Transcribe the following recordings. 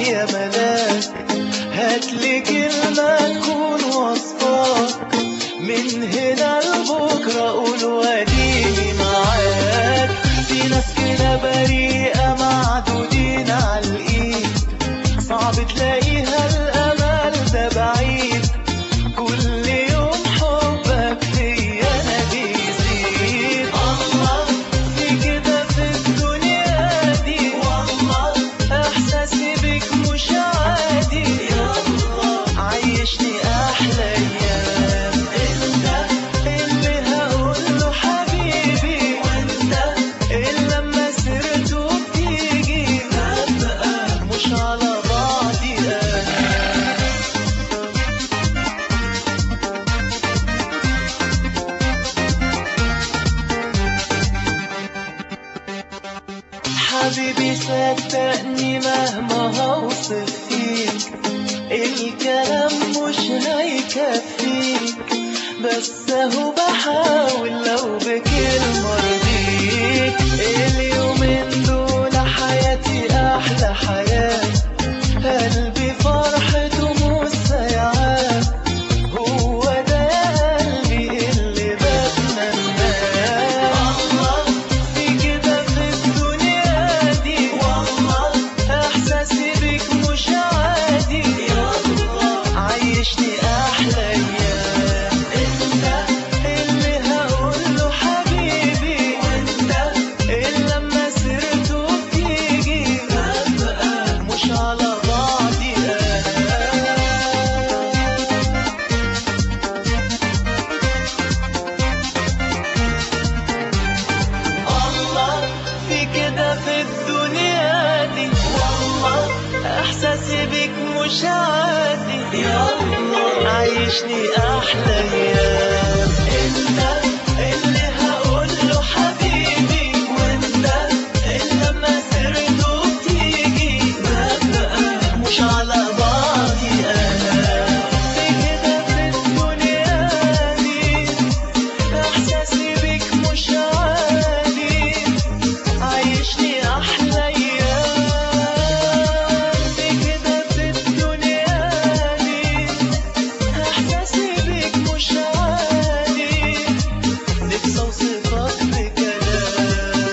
يا ملاك هاتلي كلمة تكون وصفاك من هنا لبكرة قول واديني معاك في ناس كده بريئة معدودين على الإيد صعب تلاقيها الأمل ده بعيد كل يوم حبك فيا أنا بيزيد الله في كده في الدنيا دي والله إحساسي بك مش عادي يلا عيشني أحلى أيام أنت اللي هقوله حبيبي وأنت اللي لما سرته بتيجي هبقى مش على بعضي أنا حبيبي صدقني مهما هوصف فيك الكلام مش هيكفيك بس اهو بحاول لو بكلمة ارضيك اليومين دول حياتي احلى حياة قلبي فرحته مش سيعان هو ده يا قلبي اللي بتمناه الله في كده في الدنيا دي والله احساسي بك مش عادي يلا عيشني احلى ايام انت اللي هقوله حبيبي وانت اللي لما سرته بتيجي هبقى مش على بعضي انا الله في كده في الدنيا دي والله احساسي بك مش عادي يلا عيشني احلى ايام انت اللي هقول له حبيبي وانت اللي لما سرته بتيجي ببقى مش على بعضي انا في كده في الدنيا دي احساسي بك مش عادي عايشني احلى ايام في كده في الدنيا دي احساسي بك مش عادي نفسي اوصفك بكلام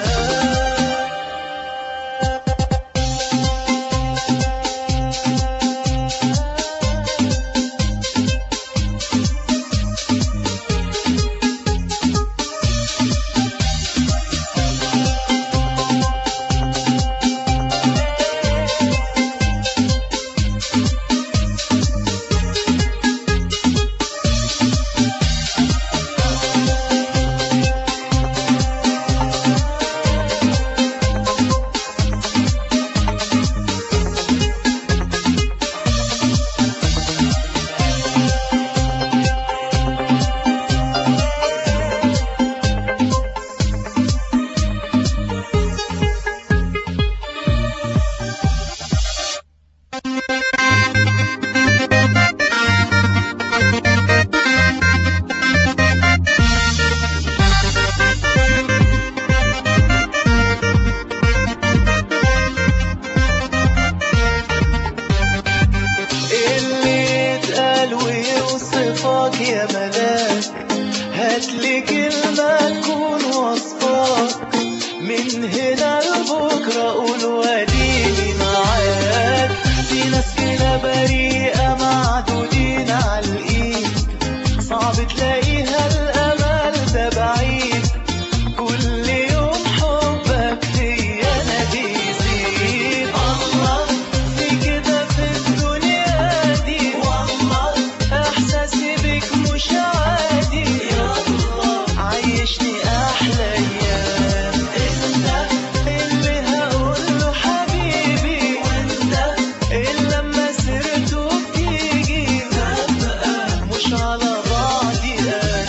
اللي يتقال ويوصفك يا ملاك هاتلي كلمة تكون وصفاك من هنا لبكرة قول واديني معاك في ناس كده بريئة معدودين على الإيد صعب تلاقيها الأمل ده بعيد كل يوم حبك فيا أنا بيزيد الله في كده في الدنيا دي والله إحساسي بك مش عادي يلا عيشني أحلى أيام أنت اللي هقوله حبيبي وأنت اللي لما سرته بتيجي هبقى مش على بعضي أنا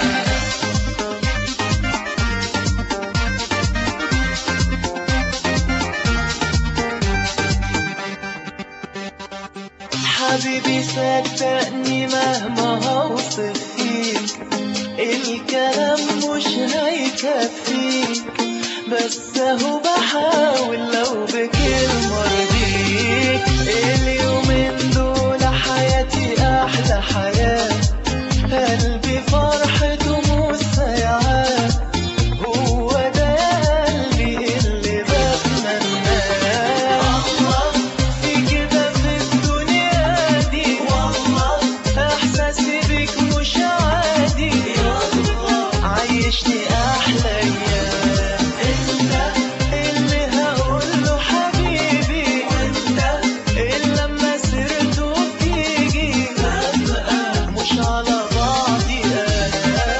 حبيبي صدقني مهما هوصف فيك الكلام مش هيكفيك بس اهو بحاول لو بكلمة ارضيك اليومين دول حياتي احلى حياة قلبي فرحته مش سايعاه هو ده يا قلبي اللي بتمناه الله في كده في الدنيا دي والله احساسي بيك مش عادي يلا عيشني احلى ايام انت اللي هقول له حبيبي وانت اللي لما سيرته بتيجي ببقى مش على بعضي انا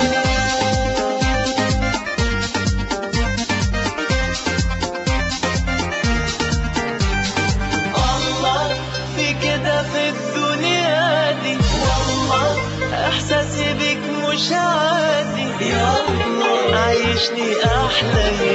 الله في كده في الدنيا دي والله احساسي بيك مش عادي يلا عيشني احلى